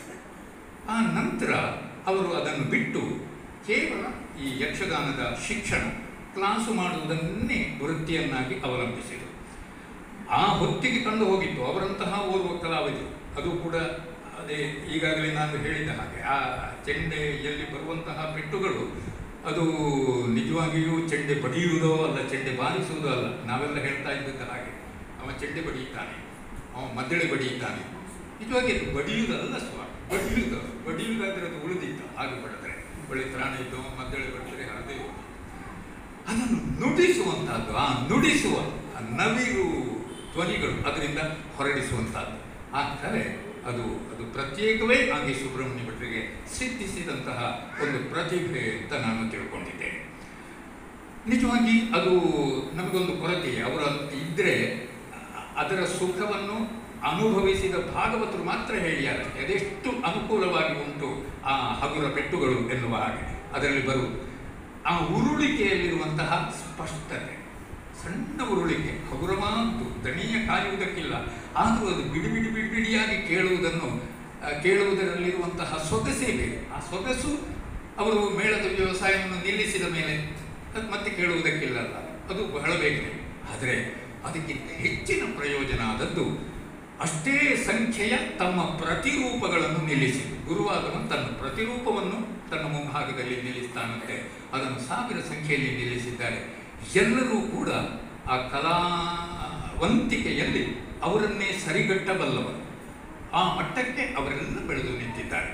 [SPEAKER 1] ಆ ನಂತರ ಅವರು ಅದನ್ನು ಬಿಟ್ಟು ಕೇವಲ ಈ ಯಕ್ಷಗಾನದ ಶಿಕ್ಷಣ ಕ್ಲಾಸು ಮಾಡುವುದನ್ನೇ ವೃತ್ತಿಯನ್ನಾಗಿ ಅವಲಂಬಿಸಿದರು ಆ ಹೊತ್ತಿಗೆ ಕಂಡು ಹೋಗಿತ್ತು ಅವರಂತಹ ಓರ್ವ ಕಲಾವಿದರು ಅದು ಕೂಡ ಅದೇ ಈಗಾಗಲೇ ನಾನು ಹೇಳಿದ ಹಾಗೆ ಆ ಚೆಂಡೆಯಲ್ಲಿ ಬರುವಂತಹ ಪೆಟ್ಟುಗಳು ಅದು ನಿಜವಾಗಿಯೂ ಚೆಂಡೆ ಬಡಿಯುವುದೋ ಅಲ್ಲ ಚೆಂಡೆ ಬಾರಿಸುವುದೋ ಅಲ್ಲ ನಾವೆಲ್ಲ ಹೇಳ್ತಾ ಇದ್ದದ್ದು ಹಾಗೆ ಅವ ಚೆಂಡೆ ಬಡಿಯುತ್ತಾನೆ ಅವ ಮದ್ದಳೆ ಬಡಿಯುತ್ತಾನೆ ನಿಜವಾಗಿ ಅದು ಬಡಿಯುವುದಲ್ಲ ಸ್ವ ಬಡಿಯುವುದು ಬಡಿಯುವುದಾದ್ರೆ ಅದು ಉಳಿದಿತ್ತು ಹಾಗೆ ಬಡಿದ್ರೆ ಒಳ್ಳೆ ತ್ರಾಣ ಇದ್ದು ಮದ್ದಳೆ ಬಡಿದ್ರೆ ಹರಿದೇ ಹೋಗುದು. ಅದನ್ನು ನುಡಿಸುವಂತಹದ್ದು ಆ ನುಡಿಸುವ ಆ ನವಿರು ಧ್ವನಿಗಳು ಅದರಿಂದ ಹೊರಡಿಸುವಂತಹದ್ದು ಆ ಕಲೆ ಅದು ಅದು ಪ್ರತ್ಯೇಕವೇ ಆಗಿ ಸುಬ್ರಹ್ಮಣ್ಯ ಭಟ್ರಿಗೆ ಸಿದ್ಧಿಸಿದಂತಹ ಒಂದು ಪ್ರತಿಭೆ ಅಂತ ನಾನು ತಿಳ್ಕೊಂಡಿದ್ದೇನೆ ನಿಜವಾಗಿ ಅದು ನಮಗೊಂದು ಕೊರತೆ ಅವರ ಇದ್ದರೆ ಅದರ ಸುಖವನ್ನು ಅನುಭವಿಸಿದ ಭಾಗವತರು ಮಾತ್ರ ಹೇಳಿದ್ದಾರೆ ಅದೆಷ್ಟು ಅನುಕೂಲವಾಗಿ ಉಂಟು ಆ ಹಗುರ ಪೆಟ್ಟುಗಳು ಎನ್ನುವ ಹಾಗೆ ಅದರಲ್ಲಿ ಬರುವುದು ಆ ಉರುಳಿಕೆಯಲ್ಲಿರುವಂತಹ ಸ್ಪಷ್ಟತೆ ಸಣ್ಣ ಉರುಳಿಕೆ ಹಗುರವಾದ್ದು ದಣಿಯ ಕಾಯುವುದಕ್ಕಿಲ್ಲ ಆದರೂ ಅದು ಬಿಡಿ ಬಿಡಿ ಬಿಡಿ ಬಿಡಿಯಾಗಿ ಕೇಳುವುದನ್ನು ಆ, ಕೇಳುವುದರಲ್ಲಿರುವಂತಹ ಸೊಗಸೇ ಬೇರೆ ಆ ಸೊಗಸು ಅವರು ಮೇಳದ ವ್ಯವಸಾಯವನ್ನು ನಿಲ್ಲಿಸಿದ ಮೇಲೆ ಅದು ಮತ್ತೆ ಕೇಳುವುದಕ್ಕಿಲ್ಲ ಅಲ್ಲ ಅದು ಬಹಳ ಬೇಗನೆ ಆದರೆ ಅದಕ್ಕಿಂತ ಹೆಚ್ಚಿನ ಪ್ರಯೋಜನ ಆದದ್ದು ಅಷ್ಟೇ ಸಂಖ್ಯೆಯ ತಮ್ಮ ಪ್ರತಿರೂಪಗಳನ್ನು ನಿಲ್ಲಿಸಿತು ಗುರುವಾದವನು ತನ್ನ ಪ್ರತಿರೂಪವನ್ನು ತನ್ನ ಮುಂಭಾಗದಲ್ಲಿ ನಿಲ್ಲಿಸ್ತಾನಂತೆ ಅದನ್ನು ಸಾವಿರ ಸಂಖ್ಯೆಯಲ್ಲಿ ನಿಲ್ಲಿಸಿದ್ದಾರೆ ಎಲ್ಲರೂ ಕೂಡ ಆ ಕಲಾವಂತಿಕೆಯಲ್ಲಿ ಅವರನ್ನೇ ಸರಿಗಟ್ಟಬಲ್ಲವರು ಆ ಮಟ್ಟಕ್ಕೆ ಅವರೆಲ್ಲ ಬೆಳೆದು ನಿಂತಿದ್ದಾರೆ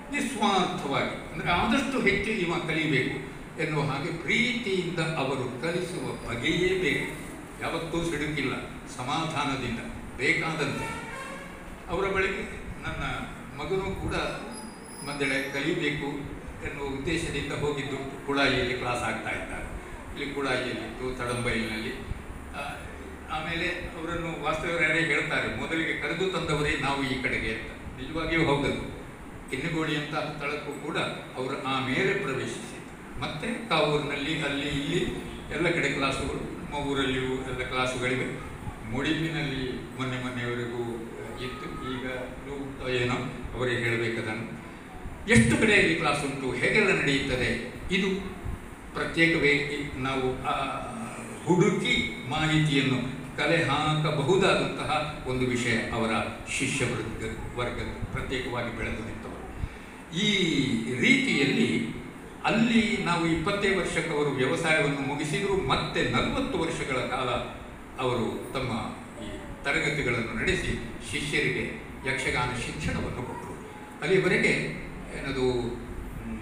[SPEAKER 1] ನಿಸ್ವಾರ್ಥವಾಗಿ ಅಂದರೆ ಆದಷ್ಟು ಹೆಚ್ಚು ಇವ ಕಲಿಬೇಕು ಎನ್ನುವ ಹಾಗೆ ಪ್ರೀತಿಯಿಂದ ಅವರು ಕಲಿಸುವ ಬಗೆಯೇ ಬೇಕು ಯಾವತ್ತೂ ಸಿಡುಕಿಲ್ಲ ಸಮಾಧಾನದಿಂದ ಬೇಕಾದಂತೆ ಅವರ ಬಳಿಗೆ ನನ್ನ ಮಗನೂ ಕೂಡ ಮದ್ದಳೆ ಕಲಿಬೇಕು ಎನ್ನುವ ಉದ್ದೇಶದಿಂದ ಹೋಗಿದ್ದು ಕುಳಾಯಿಯಲ್ಲಿ ಕ್ಲಾಸ್ ಆಗ್ತಾ ಇದ್ದಾರೆ ಇಲ್ಲಿ ಕುಳಾಯಿಯಲ್ಲಿತ್ತು ತಡಂಬೈಲಿನಲ್ಲಿ ಆ, ಆಮೇಲೆ ಅವರನ್ನು ವಾಸ್ತವ್ಯರೇ ಹೇಳ್ತಾರೆ ಮೊದಲಿಗೆ ಕರೆದು ತಂದವರೇ ನಾವು ಈ ಕಡೆಗೆ ಅಂತ ನಿಜವಾಗಿಯೂ ಹೌದದು ಕಿನ್ನಿಗೋಳಿಯಂತಹ ಸ್ಥಳಕ್ಕೂ ಕೂಡ ಅವರು ಆಮೇಲೆ ಪ್ರವೇಶಿಸಿದ್ರು ಮತ್ತೆ ಕಾವೂರಿನಲ್ಲಿ ಅಲ್ಲಿ ಇಲ್ಲಿ ಎಲ್ಲ ಕಡೆ ಕ್ಲಾಸುಗಳು ನಮ್ಮ ಊರಲ್ಲಿಯೂ ಎಲ್ಲ ಕ್ಲಾಸುಗಳಿವೆ ಮುಡಿಪಿನಲ್ಲಿ ಮೊನ್ನೆ ಮೊನ್ನೆಯವರೆಗೂ ಇತ್ತು ಈಗ ಏನೋ ಅವರಿಗೆ ಹೇಳಬೇಕದನ್ನು ಎಷ್ಟು ಕಡೆಯಲ್ಲಿ ಕ್ಲಾಸ್ ಉಂಟು ಹೇಗೆಲ್ಲ ನಡೆಯುತ್ತದೆ ಇದು ಪ್ರತ್ಯೇಕವೇ ಇ- ನಾವು ಆ, ಹುಡುಕಿ ಮಾಹಿತಿಯನ್ನು ಕಲೆ ಹಾಕಬಹುದಾದಂತಹ ಒಂದು ವಿಷಯ ಅವರ ಶಿಷ್ಯ ವರ್ಗ ವರ್ಗ ಪ್ರತ್ಯೇಕವಾಗಿ ಬೆಳೆದು ನಿಂತವರು ಈ ರೀತಿಯಲ್ಲಿ ಅಲ್ಲಿ ನಾವು ಇಪ್ಪತ್ತೇ ವರ್ಷಕ್ಕೆ ಅವರು ವ್ಯವಸಾಯವನ್ನು ಮುಗಿಸಿದ್ರು ಮತ್ತೆ ನಲವತ್ತು ವರ್ಷಗಳ ಕಾಲ ಅವರು ತಮ್ಮ ಈ ತರಗತಿಗಳನ್ನು ನಡೆಸಿ ಶಿಷ್ಯರಿಗೆ ಯಕ್ಷಗಾನ ಶಿಕ್ಷಣವನ್ನು ಕೊಟ್ಟರು ಅಲ್ಲಿವರೆಗೆ ಏನದು ಮ್,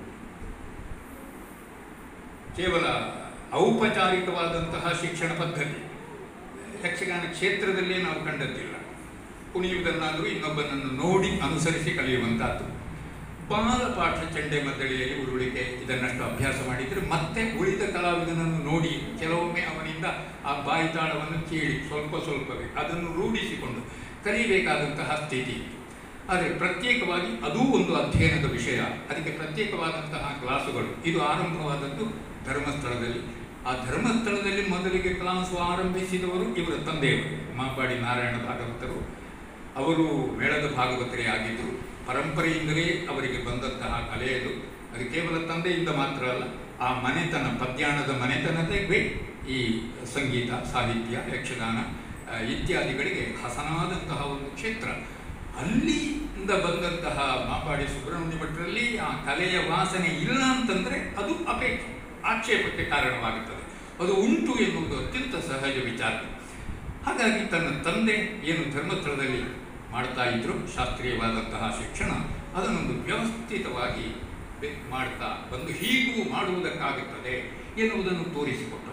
[SPEAKER 1] ಕೇವಲ ಔಪಚಾರಿಕವಾದಂತಹ ಶಿಕ್ಷಣ ಪದ್ಧತಿ ಯಕ್ಷಗಾನ ಕ್ಷೇತ್ರದಲ್ಲೇ ನಾವು ಕಂಡದ್ದಿಲ್ಲ ಕುಣಿಯುವುದನ್ನಾದರೂ ಇನ್ನೊಬ್ಬನನ್ನು ನೋಡಿ ಅನುಸರಿಸಿ ಕಲಿಯುವಂತಹದ್ದು ಬಾಲಪಾಠ ಚಂಡೆ ಮದ್ದಳೆಯಲ್ಲಿ ಉರುಳಿಕೆ ಇದನ್ನಷ್ಟು ಅಭ್ಯಾಸ ಮಾಡಿದರೆ ಮತ್ತೆ ಉಳಿದ ಕಲಾವಿದನನ್ನು ನೋಡಿ ಕೆಲವೊಮ್ಮೆ ಅವನಿಂದ ಆ ಬಾಯಿತಾಳವನ್ನು ಕೇಳಿ ಸ್ವಲ್ಪ ಸ್ವಲ್ಪವೇ ಅದನ್ನು ರೂಢಿಸಿಕೊಂಡು ಕಲಿಯಬೇಕಾದಂತಹ ಸ್ಥಿತಿ ಇತ್ತು ಆದರೆ ಪ್ರತ್ಯೇಕವಾಗಿ ಅದೂ ಒಂದು ಅಧ್ಯಯನದ ವಿಷಯ ಅದಕ್ಕೆ ಪ್ರತ್ಯೇಕವಾದಂತಹ ಕ್ಲಾಸುಗಳು ಇದು ಆರಂಭವಾದದ್ದು ಧರ್ಮಸ್ಥಳದಲ್ಲಿ ಆ ಧರ್ಮಸ್ಥಳದಲ್ಲಿ ಮೊದಲಿಗೆ ಕ್ಲಾಸು ಆರಂಭಿಸಿದವರು ಇವರ ತಂದೆಯವರು ಮಾಪಾಡಿ ನಾರಾಯಣ ಭಾಗವತರು ಅವರು ಮೇಳದ ಭಾಗವತರೇ ಆಗಿದ್ದರು ಪರಂಪರೆಯಿಂದಲೇ ಅವರಿಗೆ ಬಂದಂತಹ ಕಲೆಯದು ಅದು ಕೇವಲ ತಂದೆಯಿಂದ ಮಾತ್ರ ಅಲ್ಲ ಆ ಮನೆತನ ಪದ್ಯಾಣದ ಮನೆತನದೇ ಈ ಸಂಗೀತ ಸಾಹಿತ್ಯ ಯಕ್ಷಗಾನ ಆ, ಇತ್ಯಾದಿಗಳಿಗೆ ಹಸನಾದಂತಹ ಒಂದು ಕ್ಷೇತ್ರ ಅಲ್ಲಿಂದ ಬಂದಂತಹ ಮಾಪಾಡಿ ಸುಬ್ರಹ್ಮಣ್ಯ ಭಟ್ರಲ್ಲಿ ಆ ಕಲೆಯ ವಾಸನೆ ಇಲ್ಲ ಅಂತಂದ್ರೆ ಅದು ಅಪೇಕ್ಷೆ ಆಕ್ಷೇಪಕ್ಕೆ ಕಾರಣವಾಗುತ್ತದೆ ಅದು ಉಂಟು ಎನ್ನುವುದು ಅತ್ಯಂತ ಸಹಜ ವಿಚಾರ ಹಾಗಾಗಿ ತನ್ನ ತಂದೆ ಏನು ಧರ್ಮಸ್ಥಳದಲ್ಲಿ ಮಾಡ್ತಾ ಇದ್ರು ಶಾಸ್ತ್ರೀಯವಾದಂತಹ ಶಿಕ್ಷಣ ಅದನ್ನೊಂದು ವ್ಯವಸ್ಥಿತವಾಗಿ ಬೆ- ಮಾಡ್ತಾ ಬಂದು ಹೀಗೂ ಮಾಡುವುದಕ್ಕಾಗುತ್ತದೆ ಎನ್ನುವುದನ್ನು ತೋರಿಸಿಕೊಟ್ಟವರು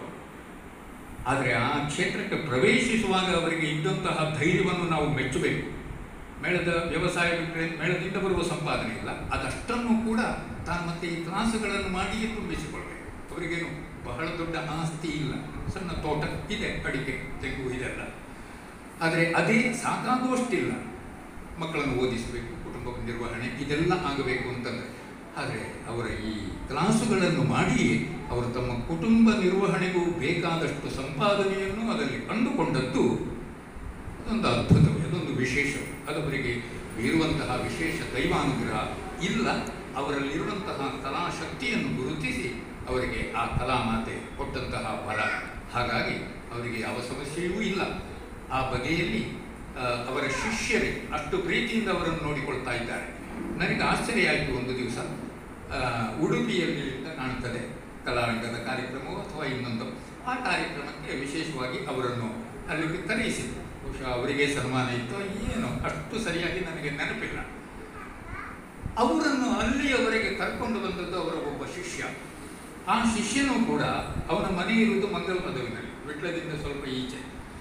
[SPEAKER 1] ಆದರೆ ಆ ಕ್ಷೇತ್ರಕ್ಕೆ ಪ್ರವೇಶಿಸುವಾಗ ಅವರಿಗೆ ಇದ್ದಂತಹ ಧೈರ್ಯವನ್ನು ನಾವು ಮೆಚ್ಚಬೇಕು ಮೇಳದ ವ್ಯವಸಾಯ ಬಿಟ್ಟರೆ ಮೇಳದಿಂದ ಬರುವ ಸಂಪಾದನೆ ಇಲ್ಲ ಅದಷ್ಟನ್ನು ಕೂಡ ತಾನು ಮತ್ತೆ ಈ ಕ್ಲಾಸುಗಳನ್ನು ಮಾಡಿಯೇ ತುಂಬಿಸಿಕೊಳ್ಬೇಕು ಅವರಿಗೇನು ಬಹಳ ದೊಡ್ಡ ಆಸ್ತಿ ಇಲ್ಲ ಸಣ್ಣ ತೋಟ ಇದೆ ಅಡಿಕೆ ತೆಂಗು ಇದೆಲ್ಲ ಆದರೆ ಅದೇ ಸಾಕಾಗುವಷ್ಟಿಲ್ಲ ಮಕ್ಕಳನ್ನು ಓದಿಸಬೇಕು ಕುಟುಂಬ ನಿರ್ವಹಣೆ ಇದೆಲ್ಲ ಆಗಬೇಕು ಅಂತಂದರೆ ಆದರೆ ಅವರ ಈ ಕ್ಲಾಸುಗಳನ್ನು ಮಾಡಿ ಅವರು ತಮ್ಮ ಕುಟುಂಬ ನಿರ್ವಹಣೆಗೂ ಬೇಕಾದಷ್ಟು ಸಂಪಾದನೆಯನ್ನು ಅದರಲ್ಲಿ ಕಂಡುಕೊಂಡದ್ದು ಅದೊಂದು ಅದ್ಭುತವೇ ಅದೊಂದು ವಿಶೇಷ ಅದವರಿಗೆ ಇರುವಂತಹ ವಿಶೇಷ ದೈವಾನುಗ್ರಹ ಇಲ್ಲ ಅವರಲ್ಲಿರುವಂತಹ ಕಲಾಶಕ್ತಿಯನ್ನು ಗುರುತಿಸಿ ಅವರಿಗೆ ಆ ಕಲಾಮಾತೆ ಕೊಟ್ಟಂತಹ ವರ ಹಾಗಾಗಿ ಅವರಿಗೆ ಯಾವ ಸಮಸ್ಯೆಯೂ ಇಲ್ಲ ಆ ಬಗೆಯಲ್ಲಿ ಆ, ಅವರ ಶಿಷ್ಯರೇ ಅಷ್ಟು ಪ್ರೀತಿಯಿಂದ ಅವರನ್ನು ನೋಡಿಕೊಳ್ತಾ ಇದ್ದಾರೆ ನನಗೆ ಆಶ್ಚರ್ಯ ಆಯಿತು ಒಂದು ದಿವಸ ಆ, ಉಡುಪಿಯಲ್ಲಿ ಕಾಣುತ್ತದೆ ಕಲಾರಂಗದ ಕಾರ್ಯಕ್ರಮವೋ ಅಥವಾ ಇನ್ನೊಂದು ಆ ಕಾರ್ಯಕ್ರಮಕ್ಕೆ ವಿಶೇಷವಾಗಿ ಅವರನ್ನು ಅಲ್ಲಿಗೆ ಕರೆಯಿಸಿದ್ರು ಬಹುಶಃ ಅವರಿಗೆ ಸನ್ಮಾನ ಇತ್ತು ಏನೋ ಅಷ್ಟು ಸರಿಯಾಗಿ ನನಗೆ ನೆನಪಿಲ್ಲ ಅವರನ್ನು ಅಲ್ಲಿಯವರೆಗೆ ಕರ್ಕೊಂಡು ಬಂದದ್ದು ಅವರ ಒಬ್ಬ ಶಿಷ್ಯ ಆ ಶಿಷ್ಯನೂ ಕೂಡ ಅವನ ಮನೆ ಇರುವುದು ಮಂಗಲ ಪದವಿನಲ್ಲಿ ವಿಟ್ಲದಿಂದ ಸ್ವಲ್ಪ ಈಚೆ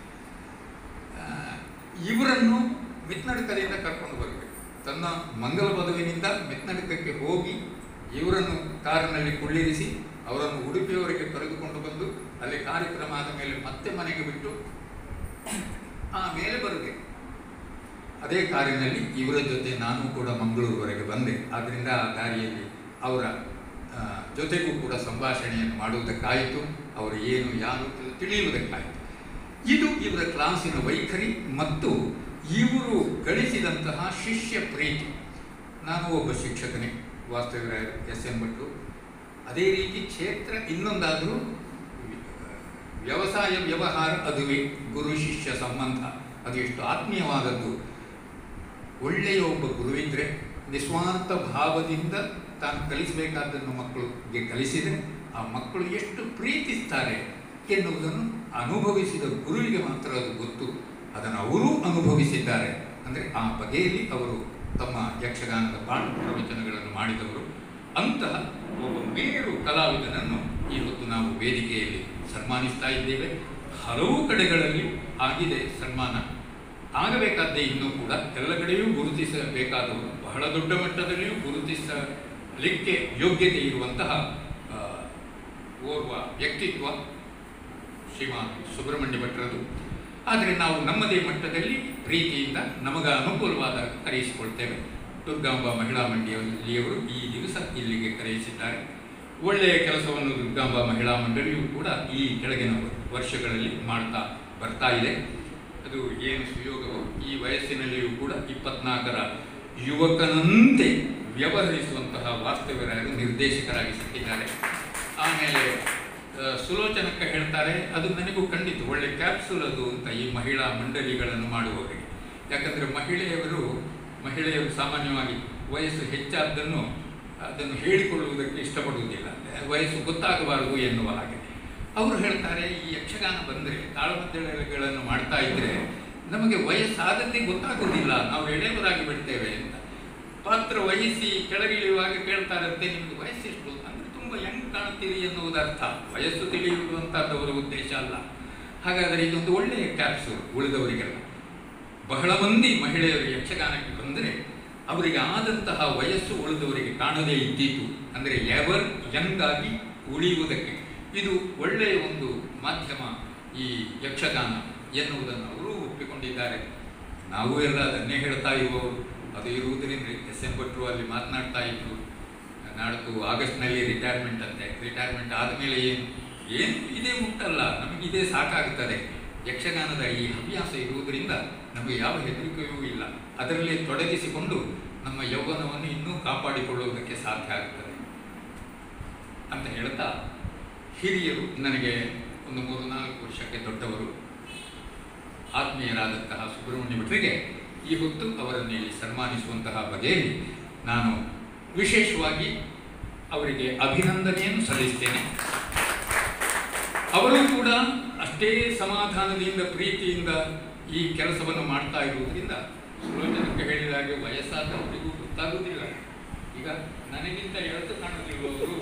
[SPEAKER 1] ಆ, ಇವರನ್ನು ಮಿತ್ನಡಕದಿಂದ ಕರ್ಕೊಂಡು ಬರಬೇಕು ತನ್ನ ಮಂಗಲ ಪದವಿನಿಂದ ಮಿತ್ನಡಕಕ್ಕೆ ಹೋಗಿ ಇವರನ್ನು ಕಾರಿನಲ್ಲಿ ಕುಳ್ಳಿರಿಸಿ ಅವರನ್ನು ಉಡುಪಿಯವರೆಗೆ ಕರೆದುಕೊಂಡು ಬಂದು ಅಲ್ಲಿ ಕಾರ್ಯಕ್ರಮ ಆದ ಮೇಲೆ ಮತ್ತೆ ಮನೆಗೆ ಬಿಟ್ಟು ಆಮೇಲೆ ಬರಬೇಕು ಅದೇ ಕಾರಿನಲ್ಲಿ ಇವರ ಜೊತೆ ನಾನು ಕೂಡ ಮಂಗಳೂರುವರೆಗೆ ಬಂದೆ ಆದ್ದರಿಂದ ಆ ದಾರಿಯಲ್ಲಿ ಅವರ ಆ, ಜೊತೆಗೂ ಕೂಡ ಸಂಭಾಷಣೆಯನ್ನು ಮಾಡುವುದಕ್ಕಾಯಿತು ಅವರು ಏನು ಯಾರು ಅಂತ ತಿಳಿಯುವುದಕ್ಕಾಯಿತು ಇದು ಇವರ ಕ್ಲಾಸಿನ ವೈಖರಿ ಮತ್ತು ಇವರು ಗಳಿಸಿದಂತಹ ಶಿಷ್ಯ ಪ್ರೀತಿ ನಾನು ಒಬ್ಬ ಶಿಕ್ಷಕನೇ ವಾಸ್ತವ್ಯ ಎಸ್ ಎನ್ ಭಟ್ರು ಅದೇ ರೀತಿ ಕ್ಷೇತ್ರ ಇನ್ನೊಂದಾದರೂ ವ್ಯವಸಾಯ ವ್ಯವಹಾರ ಅದುವೇ ಗುರು ಶಿಷ್ಯ ಸಂಬಂಧ ಅದು ಎಷ್ಟು ಆತ್ಮೀಯವಾದದ್ದು ಒಳ್ಳೆಯ ಒಬ್ಬ ಗುರುವಿದ್ರೆ ನಿಸ್ವಾರ್ಥ ಭಾವದಿಂದ ತಾನು ಕಲಿಸಬೇಕಾದ್ದನ್ನು ಮಕ್ಕಳಿಗೆ ಕಲಿಸಿದರೆ ಆ ಮಕ್ಕಳು ಎಷ್ಟು ಪ್ರೀತಿಸ್ತಾರೆ ಎನ್ನುವುದನ್ನು ಅನುಭವಿಸಿದ ಗುರುವಿಗೆ ಮಾತ್ರ ಅದು ಗೊತ್ತು ಅದನ್ನು ಅವರೂ ಅನುಭವಿಸಿದ್ದಾರೆ ಅಂದರೆ ಆ ಬಗೆಯಲ್ಲಿ ಅವರು ತಮ್ಮ ಯಕ್ಷಗಾನದ ಬಾಳು ಪ್ರವಚನಗಳನ್ನು ಮಾಡಿದವರು ಅಂತಹ ಒಬ್ಬ ಮೇರು ಕಲಾವಿದನನ್ನು ಈ ಹೊತ್ತು ನಾವು ವೇದಿಕೆಯಲ್ಲಿ ಸನ್ಮಾನಿಸ್ತಾ ಇದ್ದೇವೆ ಹಲವು ಕಡೆಗಳಲ್ಲಿ ಆಗಿದೆ ಸನ್ಮಾನ ಆಗಬೇಕಾದ್ದೇ ಇನ್ನೂ ಕೂಡ ಎಲ್ಲ ಕಡೆಯೂ ಗುರುತಿಸಬೇಕಾದವರು ಬಹಳ ದೊಡ್ಡ ಮಟ್ಟದಲ್ಲಿಯೂ ಗುರುತಿಸಲಿಕ್ಕೆ ಯೋಗ್ಯತೆ ಇರುವಂತಹ ಆ, ಓರ್ವ ವ್ಯಕ್ತಿತ್ವ ಶ್ರೀಮಾನ್ ಸುಬ್ರಹ್ಮಣ್ಯ ಭಟ್ರದು ಆದರೆ ನಾವು ನಮ್ಮದೇ ಮಟ್ಟದಲ್ಲಿ ಪ್ರೀತಿಯಿಂದ ನಮಗ ಅನುಕೂಲವಾದ ಕರೆಯಿಸಿಕೊಳ್ತೇವೆ ದುರ್ಗಾಂಬ ಮಹಿಳಾ ಮಂಡಳಿಯವರು ಈ ದಿವಸ ಇಲ್ಲಿಗೆ ಕರೆಯಿಸಿದ್ದಾರೆ ಒಳ್ಳೆಯ ಕೆಲಸವನ್ನು ದುರ್ಗಾಂಬ ಮಹಿಳಾ ಮಂಡಳಿಯು ಕೂಡ ಈ ಕೆಳಗಿನ ವರ್ಷಗಳಲ್ಲಿ ಮಾಡ್ತಾ ಬರ್ತಾ ಇದೆ ಅದು ಏನು ಸುಯೋಗವೋ ಈ ವಯಸ್ಸಿನಲ್ಲಿಯೂ ಕೂಡ ಇಪ್ಪತ್ನಾಲ್ಕರ ಯುವಕನಂತೆ ವ್ಯವಹರಿಸುವಂತಹ ವಾಸ್ತವ್ಯರಾಗಿ ನಿರ್ದೇಶಕರಾಗಿ ಸಿಕ್ಕಿದ್ದಾರೆ ಆಮೇಲೆ ಆ, ಸುಲೋಚನಕ್ಕ ಹೇಳ್ತಾರೆ ಅದು ನನಗೂ ಖಂಡಿತ ಒಳ್ಳೆ ಕ್ಯಾಪ್ಸೂಲ್ ಅದು ಅಂತ ಈ ಮಹಿಳಾ ಮಂಡಳಿಗಳನ್ನು ಮಾಡುವವರಿಗೆ ಯಾಕಂದರೆ ಮಹಿಳೆಯವರು ಮಹಿಳೆಯರು ಸಾಮಾನ್ಯವಾಗಿ ವಯಸ್ಸು ಹೆಚ್ಚಾದ್ದನ್ನು ಅದನ್ನು ಹೇಳಿಕೊಳ್ಳುವುದಕ್ಕೆ ಇಷ್ಟಪಡುವುದಿಲ್ಲ ವಯಸ್ಸು ಗೊತ್ತಾಗಬಾರದು ಎನ್ನುವ ಹಾಗೆ ಅವರು ಹೇಳ್ತಾರೆ ಈ ಯಕ್ಷಗಾನ ಬಂದರೆ ತಾಳಮದ್ದಳೆಗಳನ್ನು ಮಾಡ್ತಾ ಇದ್ದರೆ ನಮಗೆ ವಯಸ್ಸಾದದ್ದೇ ಗೊತ್ತಾಗುವುದಿಲ್ಲ ನಾವು ಎಳೆಯವರಾಗಿ ಬಿಡ್ತೇವೆ ಅಂತ ಪಾತ್ರ ವಹಿಸಿ ಕೆಳಗಿಳಿಯುವಾಗ ಕೇಳ್ತಾರಂತೆ ನಿಮಗೆ ವಯಸ್ಸೆಷ್ಟು ಅಂದರೆ ತುಂಬ ಯಂಗ್ ಕಾಣ್ತೀರಿ ಎನ್ನುವುದು ಅರ್ಥ ವಯಸ್ಸು ತಿಳಿಯುವಂಥದ್ದವರ ಉದ್ದೇಶ ಅಲ್ಲ ಹಾಗಾದರೆ ಇದೊಂದು ಒಳ್ಳೆಯ ಕ್ಯಾಪ್ಸೂಲ್ ಉಳಿದವರಿಗೆಲ್ಲ ಬಹಳ ಮಂದಿ ಮಹಿಳೆಯರು ಯಕ್ಷಗಾನಕ್ಕೆ ಬಂದರೆ ಅವರಿಗೆ ಆದಂತಹ ವಯಸ್ಸು ಉಳಿದವರಿಗೆ ಕಾಣದೇ ಇದ್ದಿತು ಅಂದರೆ ಎವರ್ ಯಂಗ್ ಆಗಿ ಉಳಿಯುವುದಕ್ಕೆ ಇದು ಒಳ್ಳೆಯ ಒಂದು ಮಾಧ್ಯಮ ಈ ಯಕ್ಷಗಾನ ಎನ್ನುವುದನ್ನು ಅವರು ಒಪ್ಪಿಕೊಂಡಿದ್ದಾರೆ ನಾವು ಎಲ್ಲ ಅದನ್ನೇ ಹೇಳ್ತಾ ಇರುವವರು ಅದು ಇರುವುದರಿಂದ ಎಸ್ ಎಂ ಭಟ್ರು ಅಲ್ಲಿ ಮಾತನಾಡ್ತಾ ಇದ್ರು ನಾಡ್ದು ಆಗಸ್ಟ್ನಲ್ಲಿ ರಿಟೈರ್ಮೆಂಟ್ ಅಂತೆ ರಿಟೈರ್ಮೆಂಟ್ ಆದಮೇಲೆ ಏನು ಏನು ಇದೇ ಮುಟ್ಟಲ್ಲ ನಮಗೆ ಇದೇ ಸಾಕಾಗುತ್ತದೆ ಯಕ್ಷಗಾನದ ಈ ಹವ್ಯಾಸ ಇರುವುದರಿಂದ ನಮಗೆ ಯಾವ ಹೆದರಿಕೆಯೂ ಇಲ್ಲ ಅದರಲ್ಲಿ ತೊಡಗಿಸಿಕೊಂಡು ನಮ್ಮ ಯೌವನವನ್ನು ಇನ್ನೂ ಕಾಪಾಡಿಕೊಳ್ಳುವುದಕ್ಕೆ ಸಾಧ್ಯ ಆಗುತ್ತದೆ ಅಂತ ಹೇಳ್ತಾ ಹಿರಿಯರು ನನಗೆ ಒಂದು ಮೂರು ನಾಲ್ಕು ವರ್ಷಕ್ಕೆ ದೊಡ್ಡವರು ಆತ್ಮೀಯರಾದಂತಹ ಸುಬ್ರಹ್ಮಣ್ಯ ಭಟ್ರಿಗೆ ಈ ಹೊತ್ತು ಅವರನ್ನು ಇಲ್ಲಿ ಸನ್ಮಾನಿಸುವಂತಹ ಬಗೆಯಲ್ಲಿ ನಾನು ವಿಶೇಷವಾಗಿ ಅವರಿಗೆ ಅಭಿನಂದನೆಯನ್ನು ಸಲ್ಲಿಸ್ತೇನೆ ಅವರು ಕೂಡ ಅಷ್ಟೇ ಸಮಾಧಾನದಿಂದ ಪ್ರೀತಿಯಿಂದ ಈ ಕೆಲಸವನ್ನು ಮಾಡ್ತಾ ಇರುವುದರಿಂದ ಸುಲೋಚನಕ್ಕೆ ಹೇಳಿದ ಹಾಗೆ ವಯಸ್ಸಾದವರಿಗೂ ಗೊತ್ತಾಗುವುದಿಲ್ಲ ಈಗ ನನಗಿಂತ ಎಳೆದು ಕಾಣುತ್ತಿರುವವರು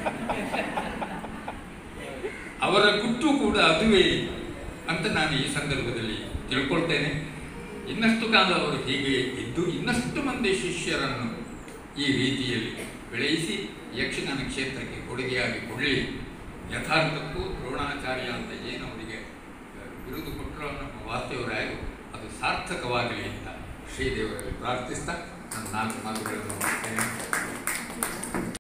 [SPEAKER 1] ಅವರ ಗುಟ್ಟು ಕೂಡ ಅದುವೇ ಅಂತ ನಾನು ಈ ಸಂದರ್ಭದಲ್ಲಿ ತಿಳ್ಕೊಳ್ತೇನೆ ಇನ್ನಷ್ಟು ಕಾಲ ಅವರು ಹೀಗೆ ಇದ್ದು ಇನ್ನಷ್ಟು ಮಂದಿ ಶಿಷ್ಯರನ್ನು ಈ ರೀತಿಯಲ್ಲಿ ಬೆಳೆಯಿಸಿ ಯಕ್ಷಗಾನ ಕ್ಷೇತ್ರಕ್ಕೆ ಕೊಡುಗೆಯಾಗಿ ಕೊಡಲಿ ಯಥಾರ್ಥಕ್ಕೂ ದ್ರೋಣಾಚಾರ್ಯ ಅಂತ ಏನು ಅವರಿಗೆ ಬಿರುದು ಕೊಟ್ಟರು ನಮ್ಮ ವಾಸ್ತವರಾಯರು ಅದು ಸಾರ್ಥಕವಾಗಲಿ ಅಂತ ಶ್ರೀದೇವರಲ್ಲಿ ಪ್ರಾರ್ಥಿಸ್ತಾ ನನ್ನ ನಾಲ್ಕು ಮಾತುಗಳನ್ನು ಮುಗಿಸ್ತೇನೆ